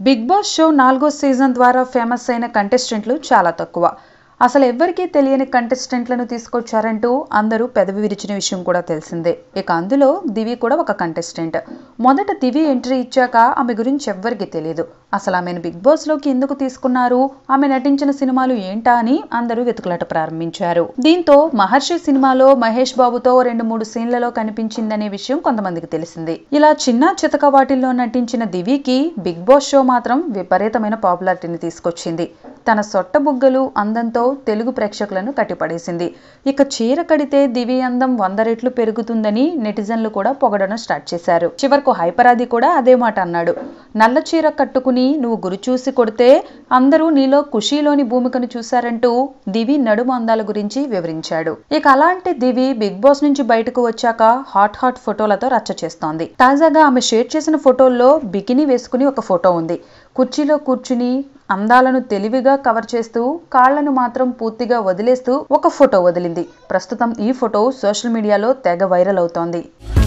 big Boss show నాలుగో season ద్వారా famous అయిన కంటెస్టెంట్లు చాలా తక్కువ అసలు ఎవ్వరికీ తెలియని కంటెస్టెంట్లను తీసుకొచ్చారంటూ అందరూ పెదవి విరిచిన విషయం కూడా తెలిసిందే ఇక అందులో దివి కూడా ఒక కంటెస్టెంట్ మొదట దివి ఎంట్రీ ఇచ్చాక ఆమె గురించి ఎవ్వరికీ తెలియదు అసలు ఆమెను బిగ్ బాస్లోకి ఎందుకు తీసుకున్నారు ఆమె నటించిన సినిమాలు ఏంటా అని అందరూ వెతుకులాట ప్రారంభించారు దీంతో మహర్షి సినిమాలో మహేష్ బాబుతో రెండు మూడు సీన్లలో కనిపించిందనే విషయం కొంతమందికి తెలిసింది ఇలా చిన్న చితక వాటిల్లో నటించిన దివికి బిగ్ బాస్ షో మాత్రం విపరీతమైన పాపులారిటీని తీసుకొచ్చింది తన సొట్ట బుగ్గలు అందంతో తెలుగు ప్రేక్షకులను కట్టిపడేసింది ఇక చీర కడితే దివి అందం వంద రెట్లు పెరుగుతుందని నెటిజన్లు కూడా పొగడడం స్టార్ట్ చేశారు చివరకు హైపరాది కూడా అదే మాట అన్నాడు నల్ల చీర కట్టుకుని నువ్వు గురి చూసి కొడితే అందరూ నీలో ఖుషీలోని భూమికను చూశారంటూ దివి నడుము అందాల గురించి వివరించాడు ఇక అలాంటి దివి బిగ్ బాస్ నుంచి బయటకు వచ్చాక హాట్ హాట్ ఫోటోలతో రచ్చ చేస్తోంది తాజాగా ఆమె షేర్ చేసిన ఫోటోల్లో బికినీ వేసుకుని ఒక ఫోటో ఉంది కుర్చీలో కూర్చుని అందాలను తెలివిగా కవర్ చేస్తూ కాళ్లను మాత్రం పూర్తిగా వదిలేస్తూ ఒక ఫోటో వదిలింది ప్రస్తుతం ఈ ఫోటో సోషల్ మీడియాలో తెగ వైరల్ అవుతోంది